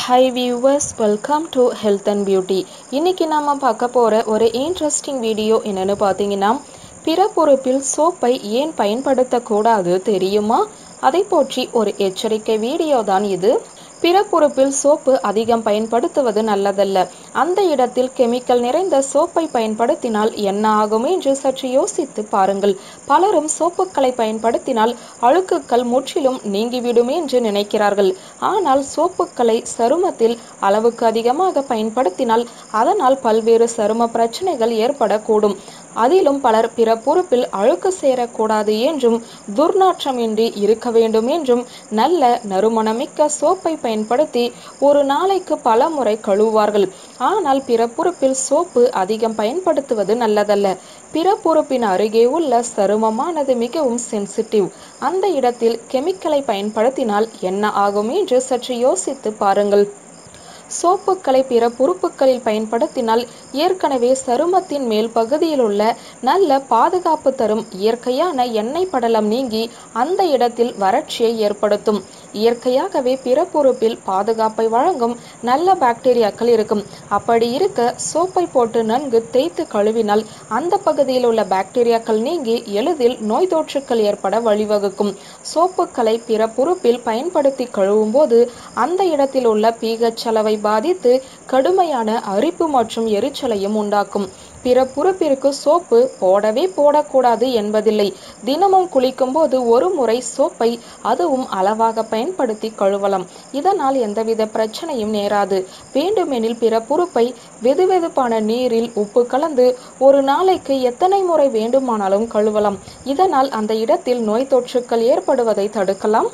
hi viewers welcome to health and beauty இன்னைக்கு நாம பார்க்க போற ஒரு இன்ட்ரெஸ்டிங் வீடியோ என்னன்னு பார்த்தீங்கன்னா பிறப்புறுப்பில் சோப்பை ஏன் பயன்படுத்தக்கூடாது தெரியுமா அதை பற்றி ஒரு எச்சரிக்கை வீடியோ தான் இது பிறப்புறுப்பில் சோப்பு அதிகம் பயன்படுத்துவது நல்லதல்ல அந்த இடத்தில் கெமிக்கல் நிறைந்த சோப்பை பயன்படுத்தினால் என்ன ஆகும் என்று சற்று யோசித்து பாருங்கள் பலரும் சோப்புக்களை பயன்படுத்தினால் அழுக்குகள் முற்றிலும் நீங்கிவிடும் என்று நினைக்கிறார்கள் ஆனால் சோப்புக்களை சருமத்தில் அளவுக்கு அதிகமாக பயன்படுத்தினால் அதனால் பல்வேறு சரும பிரச்சனைகள் ஏற்படக்கூடும் அதிலும் பலர் பிற பொறுப்பில் அழுக்கு சேரக்கூடாது என்றும் துர்நாற்றமின்றி இருக்க வேண்டும் என்றும் நல்ல நறுமணமிக்க சோப்பை பயன்படுத்தி ஒரு நாளைக்கு பல முறை கழுவுவார்கள் ஆனால் பிற பொறுப்பில் சோப்பு அதிகம் பயன்படுத்துவது நல்லதல்ல பிற பொறுப்பின் அருகே உள்ள சருமமானது மிகவும் சென்சிட்டிவ் அந்த இடத்தில் கெமிக்கலை பயன்படுத்தினால் என்ன ஆகும் என்று சற்று யோசித்து பாருங்கள் சோப்புக்களை பிற பொறுப்புகளில் பயன்படுத்தினால் ஏற்கனவே சருமத்தின் மேல் பகுதியில் உள்ள நல்ல பாதுகாப்பு தரும் இயற்கையான எண்ணெய் படலம் நீங்கி அந்த இடத்தில் வறட்சியை ஏற்படுத்தும் இயற்கையாகவே பிற பொறுப்பில் பாதுகாப்பை வழங்கும் நல்ல பாக்டீரியாக்கள் இருக்கும் அப்படி இருக்க சோப்பை போட்டு நன்கு தேய்த்து கழுவினால் அந்த பகுதியில் உள்ள பாக்டீரியாக்கள் நீங்கி எளிதில் நோய் தொற்றுக்கள் ஏற்பட வழிவகுக்கும் சோப்புக்களை பிற பொறுப்பில் பயன்படுத்தி கழுவும் போது அந்த இடத்தில் உள்ள பீகச் அளவை பாதித்து கடுமையான அரிப்பு மற்றும் எரிச்சலையும் உண்டாக்கும் பிற புறப்பிற்கு சோப்பு போடவே போடக்கூடாது என்பதில்லை தினமும் குளிக்கும் போது ஒரு முறை சோப்பை அதுவும் அளவாக பயன்படுத்தி கழுவலாம் இதனால் எந்தவித பிரச்சனையும் நேராது வேண்டுமெனில் பிற பொறுப்பை வெதுவெதுப்பான நீரில் உப்பு கலந்து ஒரு நாளைக்கு எத்தனை முறை வேண்டுமானாலும் கழுவலாம் இதனால் அந்த இடத்தில் நோய் தொற்றுக்கள் ஏற்படுவதை தடுக்கலாம்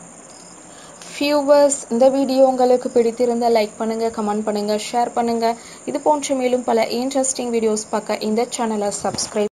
வியூவர்ஸ் இந்த வீடியோ உங்களுக்கு பிடித்திருந்தால் லைக் பண்ணுங்க கமெண்ட் பண்ணுங்க ஷேர் பண்ணுங்க இது போன்ற மேலும் பல இன்ட்ரெஸ்டிங் வீடியோஸ் பார்க்க இந்த சேனலை சப்ஸ்கிரைப்